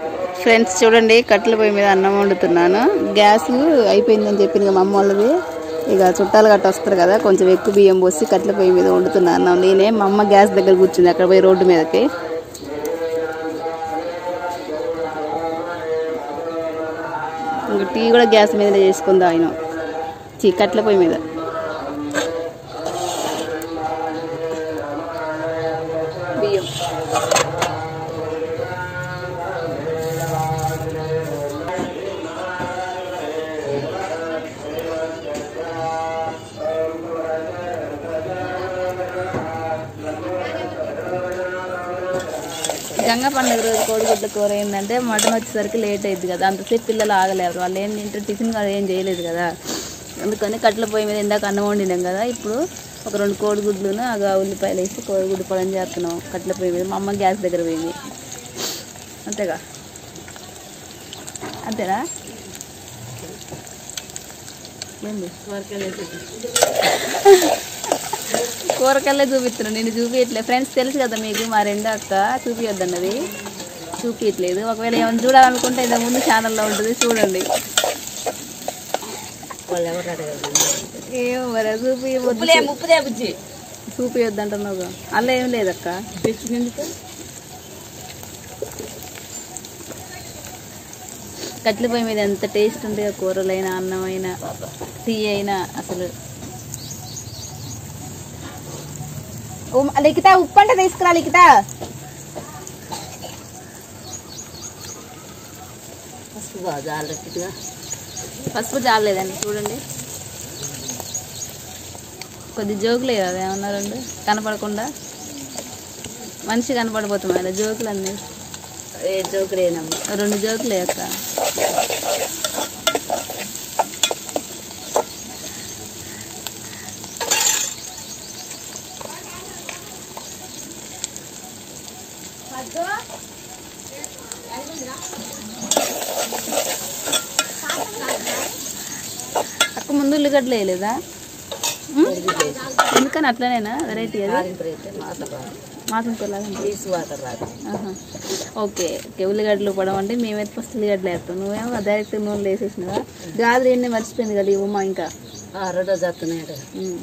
Friends చూడండి కట్టెల పొయ్యి మీద అన్నం వండుతున్నాను గ్యాస్ అయిపోయిందని చెప్పింది మా అమ్మ వాళ్ళది ఇక చుట్టాలు గట్ట వస్తారు కదా కొంచెం ఎక్కువ బియ్యం పోసి కట్టెల పొయ్యి మీద వండుతున్నాను అన్నం నేనే మా అమ్మ గ్యాస్ దగ్గర కూర్చుంది అక్కడ పోయి రోడ్డు మీదకి ఇంక టీ కూడా గ్యాస్ మీద చేసుకుంది ఆయన చీ కట్టెల పొయ్యి మీద బియ్యం గంగ పండుగ రోజు కోడిగుడ్ల కూర ఏంటంటే మటన్ వచ్చేసరికి లేట్ అయింది కదా అంతసేపు పిల్లలు ఆగలేరు వాళ్ళు ఏం తింటే టిఫిన్ కూడా ఏం చేయలేదు కదా అందుకని కట్టెల పొయ్యి మీద ఇందాక అన్నం వండినాం కదా ఇప్పుడు ఒక రెండు కోడిగుడ్లును అగా ఉల్లిపాయలు వేసి కోడిగుడ్డు పొలం చేస్తున్నాం కట్టెల పొయ్యి మీద మా అమ్మ గ్యాస్ దగ్గర పోయింది అంతేగా అంతేనా ఏంది కూరకల్లే చూపిస్తున్నాను నేను చూపించట్లేదు ఫ్రెండ్స్ తెలుసు కదా మీకు మా రెండో అక్క చూపించొద్దన్నది చూపించట్లేదు ఒకవేళ ఏమైనా చూడాలనుకుంటే ఇంత ముందు ఛానల్లో ఉంటుంది చూడండి వాళ్ళు ఎవరు అడగదు ఏమో మరి చూపించవద్దు ఉప్పులే ఉప్పుదే బుజ్జి చూపించొద్దు అంటున్నావు అలా ఏం లేదక్క తెచ్చినందుకు కట్టెల పొయ్యి మీద ఎంత టేస్ట్ ఉంటుంది కూరలైనా అన్నమైనా టీ అయినా అసలు లిఖిత ఉప్పు అంటే తీసుకురా లిఖిత పసుపు జాలరెట్టుగా పసుపు చాలేదండి చూడండి కొద్ది జోకులే కదా ఏమన్నా రెండు కనపడకుండా మనిషి కనపడిపోతుంది అలా జోకులు అన్నీ ఏ చౌకడేనమ్మా రెండు జోకులే అక్క అక్క ముందు ఉల్లిగడ్డలు వేయలేదా ఉం? ఎందుకని అట్లనేనా వెరైటీ అది తాలింపు అయితే మాసం రాదు మాసం కొలాగా తీసి వాటర్ రాదు ఆహా. ఓకే ఓకే ఉల్లిగడ్డలు పడడం అంటే మేమైతే ఫస్ట్ ఉల్లిగడ్డలు వేస్తాం నువ్వేమో డైరెక్ట్ నూనెలు వేసేసినవా గాజులు ఎన్ని మర్చిపోయింది కదా ఈ ఉమ్మ ఇంకా ఆ రెండో చేస్తున్నాడు ఉమ్.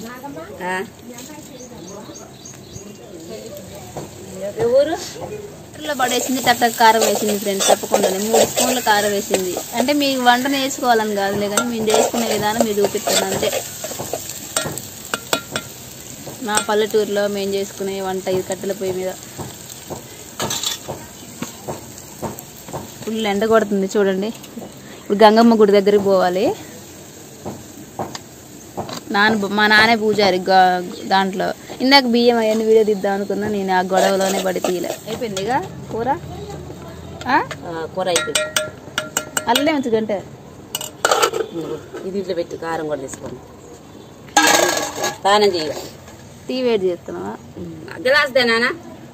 ఎవరు వాటర్లో పడేసింది టక్క కారం వేసింది ఫ్రెండ్స్ తప్పకుండానే మూడు స్పూన్ల కారం వేసింది అంటే మీకు వంట నేర్చుకోవాలని కాదులే కానీ మేము చేసుకునే విధానం మీరు చూపిస్తాను అంతే మా పల్లెటూరులో మేము చేసుకునే వంట ఇది కట్టెల పొయ్యి మీద ఫుల్ ఎండ కొడుతుంది చూడండి ఇప్పుడు గంగమ్మ గుడి దగ్గరికి పోవాలి నాన్న మా నాన్నే పూజారి గా- దాంట్లో ఇందాక బియ్యం అవన్నీ వీడియో తీద్దాం అనుకున్నా నేను ఆ గొడవలోనే పడి తీయలే అయిపోయిందిగా కూర ఆ? ఆ, కూర అయిపోయింది అల్లే ఉంచు గంటే ఇదిగో, ఇది ఇంట్లో పెట్టి కారం కూడా తీసుకోండి స్నానం చేయ టీ వేడి చేస్తున్నావా గ్లాస్ దేనా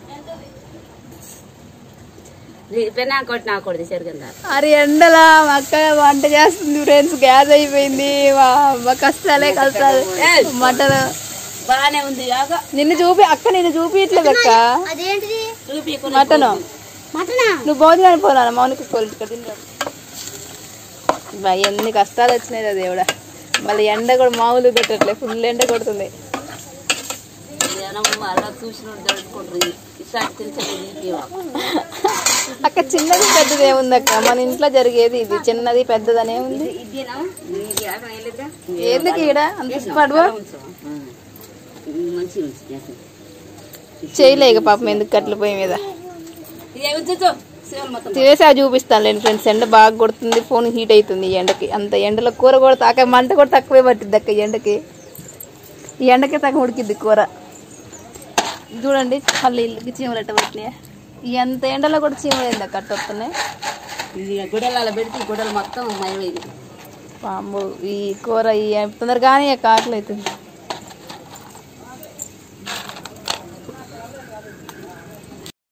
పెన్నా కొట్టి నాకు కొడుతుంది సరిగ్గా అరే ఎండలా మా అక్క వంట చేస్తుంది ఫ్రెండ్స్ గ్యాస్ అయిపోయింది మా అమ్మ కష్టాలే కష్టాలు మటన్ బాగానే ఉంది ఆగో నిన్ను చూపి అక్క నిన్ను చూపించట్లేదు అక్క చూపి మటన్ నువ్వు భోజనం పోనా మౌనికి కోళ్ళు ఇక్కడ తింటాం బా, ఎన్ని కష్టాలు వచ్చినాయి రా దేవుడా మళ్ళీ ఎండ కూడా మామూలు పెట్టట్లేదు ఫుల్ ఎండ కొడుతుంది జనం అలా చూసిన జరుపుకుంటారు ఇసారి తెలిసి అక్క చిన్నది పెద్దది ఏముంది అక్క మన ఇంట్లో జరిగేది ఇది చిన్నది పెద్దదనే ఉంది ఇదేనా ఇది ఆట వెళ్ళిద్దా ఎందుకు ఈడ అంత పడవ మంచి ఉంది చేయలే ఇక పాపం ఎందుకు కట్ల పొయ్యి మీద ఇది ఉంచు సేవలు మొత్తం తినేసి అది చూపిస్తాను లేండి ఫ్రెండ్స్ ఎండ బాగా కొడుతుంది ఫోన్ హీట్ అవుతుంది ఈ ఎండకి అంత ఎండలో కూర కూడా తాక మంట కూడా తక్కువే పట్టిద్ది అక్క ఈ ఎండకి ఈ ఎండకే తక్కువ ఉడికిద్ది కూర చూడండి మళ్ళీ ఇల్లుకి చీమలు ఎట్ట పట్టినాయి ఈ ఎంత ఎండలో కూడా చీమలు ఏంది అక్క అట్ట వస్తున్నాయి ఇది గుడలు అలా పెడితే ఈ గుడలు మొత్తం మయమైంది పాము ఈ కూర ఈ తొందరగానే కాకలు అవుతుంది